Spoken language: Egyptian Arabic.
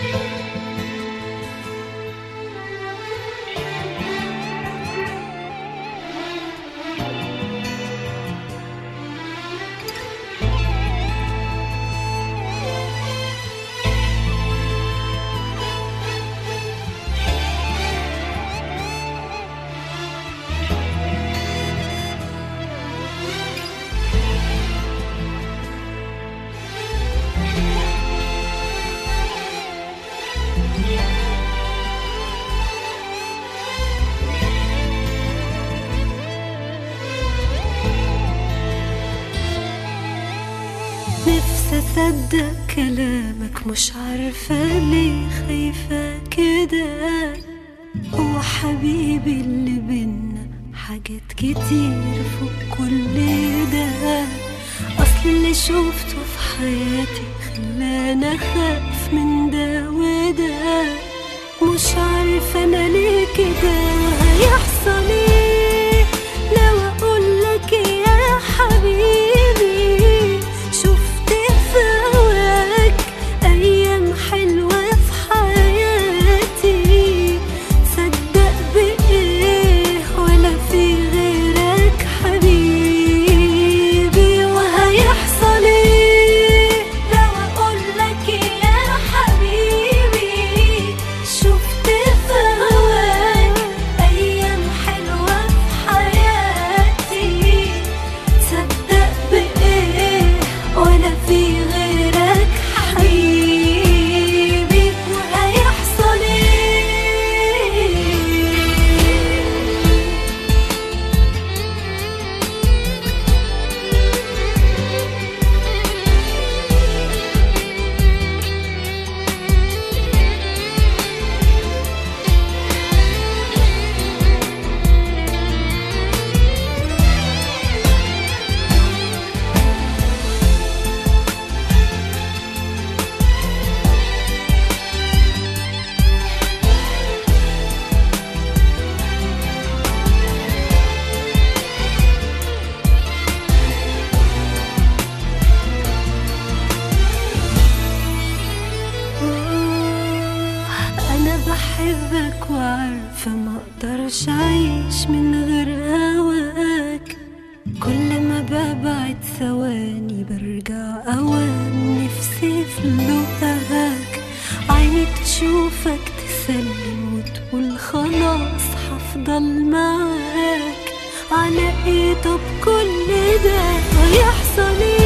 نفسي اصدق كلامك مش عارفة ليه خايفة كده هو حبيبي اللي بينا حاجات كتير فوق كل ده اصل اللي شوفته في حياتي خلاني اخاف من ده وده مش عارفة انا ليه كده هيحصل ايه لو اقولك يا حبيبي شفت في هواك ايام حلوة في حياتي صدق بايه ولا في غيرك حبيبي وهيحصل ايه لو اقولك يا حبيبي شفت في هواك ايام حلوة في حياتي صدق بايه ولا في غيرك حبيبي وهيحصل ايه أنا بحبك وعارفة ما أقدرش أعيش من غير هواك كل ما ببعد ثواني برجع أوام نفسي في لقاك عيني تشوفك تسلم وتقول خلاص هفضل معاك على ايه طب كل ده هيحصل ايه